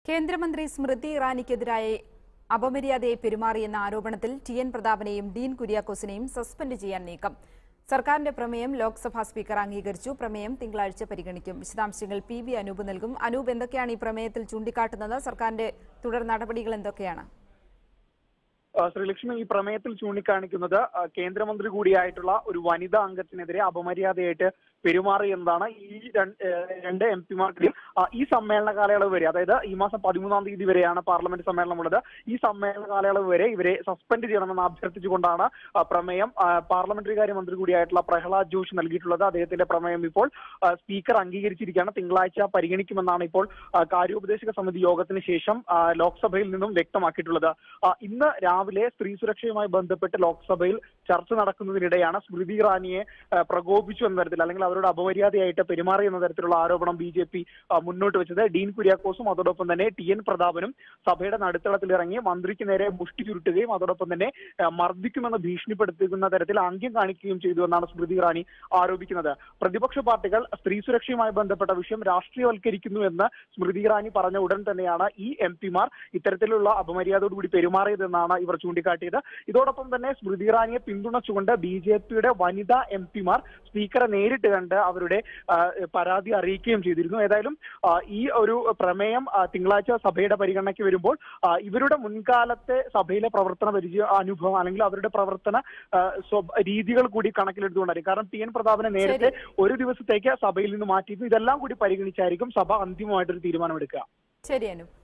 കേന്ദ്രമന്ത്രി സ്മൃതി ഇറാനിക്കെതിരായ അപമര്യാദയെ പെരുമാറിയെന്ന ആരോപണത്തിൽ ടി എൻ പ്രതാപനെയും ഡീൻ കുര്യാക്കോസിനെയും സസ്പെൻഡ് ചെയ്യാൻ നീക്കം സർക്കാരിന്റെ പ്രമേയം ലോക്സഭാ സ്പീക്കർ അംഗീകരിച്ചു പ്രമേയം തിങ്കളാഴ്ച പരിഗണിക്കും വിശദാംശങ്ങൾ പി വി അനൂപ് നൽകും അനൂപ് എന്തൊക്കെയാണ് ഈ പ്രമേയത്തിൽ ചൂണ്ടിക്കാട്ടുന്നത് സർക്കാരിന്റെ തുടർ നടപടികൾ എന്തൊക്കെയാണ് ആ, ശ്രീലക്ഷ്മി ഈ പ്രമേയത്തിൽ ചൂണ്ടിക്കാണിക്കുന്നത് ആ, കേന്ദ്രമന്ത്രി കൂടിയായിട്ടുള്ള ഒരു വനിതാ അംഗത്തിനെതിരെ അപമര്യാദയായിട്ട് പെരുമാറി എന്നതാണ് ഈ രണ്ട് ഏഹ് രണ്ട് എം പിമാർക്കിടയിൽ ഈ സമ്മേളന കാലയളവ് വരെ അതായത് ഈ മാസം പതിമൂന്നാം തീയതി വരെയാണ് പാർലമെന്റ് സമ്മേളനം ഉള്ളത് ഈ സമ്മേളന കാലയളവ് വരെ ഇവരെ സസ്പെൻഡ് ചെയ്യണമെന്ന് അഭ്യർത്ഥിച്ചുകൊണ്ടാണ് ആ, പ്രമേയം ആ, പാർലമെന്ററി കാര്യ മന്ത്രി കൂടിയായിട്ടുള്ള പ്രഹ്ലാദ് ജോഷി നൽകിയിട്ടുള്ളത് അദ്ദേഹത്തിന്റെ പ്രമേയം ഇപ്പോൾ ആ, സ്പീക്കർ അംഗീകരിച്ചിരിക്കുകയാണ് തിങ്കളാഴ്ച പരിഗണിക്കുമെന്നാണ് ഇപ്പോൾ ആ, കാര്യോപദേശക സമിതി യോഗത്തിന് ശേഷം ആ, ലോക്സഭയിൽ നിന്നും വ്യക്തമാക്കിയിട്ടുള്ളത് ആ, ഇന്ന് രാവിലെ സ്ത്രീ സുരക്ഷയുമായി ബന്ധപ്പെട്ട് ലോക്സഭയിൽ ചർച്ച നടക്കുന്നതിനിടെയാണ് സ്മൃതി ഇറാനിയെ ആ, പ്രകോപിച്ചു എന്ന തരത്തിൽ അല്ലെങ്കിൽ അവരോട് അപമര്യാദയായിട്ട് പെരുമാറി എന്ന തരത്തിലുള്ള ആരോപണം ബി ജെ പി മുന്നോട്ട് വെച്ചത് ഡീൻ കുര്യാക്കോസും അതോടൊപ്പം തന്നെ ടി എൻ പ്രതാപനും സഭയുടെ നടുത്തളത്തിൽ ഇറങ്ങി മന്ത്രിക്ക് നേരെ മുഷ്ടി ചുരുട്ടുകയും അതോടൊപ്പം തന്നെ ആ, മർദ്ദിക്കുമെന്ന് ഭീഷണിപ്പെടുത്തുന്ന തരത്തിൽ ആംഗ്യം കാണിക്കുകയും ചെയ്തു എന്നാണ് സ്മൃതി ഇറാനി ആരോപിക്കുന്നത് പ്രതിപക്ഷ പാർട്ടികൾ സ്ത്രീ സുരക്ഷയുമായി ബന്ധപ്പെട്ട വിഷയം രാഷ്ട്രീയവൽക്കരിക്കുന്നു എന്ന് സ്മൃതി ഇറാനി പറഞ്ഞ ഉടൻ തന്നെയാണ് ഈ എം പിമാർ ഇത്തരത്തിലുള്ള അപമര്യാദയോടുകൂടി പെരുമാറിയതെന്നാണ് ഇവർ ചൂണ്ടിക്കാട്ടിയത് ഇതോടൊപ്പം തന്നെ സ്മൃതി ഇറാനിയെ പിന്തുണച്ചുകൊണ്ട് ബി ജെ പിയുടെ വനിതാ എം പിമാർ സ്പീക്കറെ നേരിട്ട് കണ്ട് അവരുടെ ആ, പരാതി അറിയിക്കുകയും ചെയ്തിരുന്നു ഏതായാലും ആ, ഈ ഒരു പ്രമേയം ആ, തിങ്കളാഴ്ച സഭയുടെ പരിഗണനയ്ക്ക് വരുമ്പോൾ ആ, ഇവരുടെ മുൻകാലത്തെ സഭയിലെ പ്രവർത്തന പരിചയ അനുഭവം അല്ലെങ്കിൽ അവരുടെ പ്രവർത്തന ആ, സ്വഭ- രീതികൾ കൂടി കണക്കിലെടുത്തുകൊണ്ടായിരിക്കും കാരണം ടി എൻ പ്രതാപനെ നേരത്തെ ഒരു ദിവസത്തേക്ക് സഭയിൽ നിന്ന് മാറ്റിയിരുന്നു ഇതെല്ലാം കൂടി പരിഗണിച്ചായിരിക്കും സഭ അന്തിമമായിട്ടൊരു തീരുമാനമെടുക്കുക ശരി അനൂപ്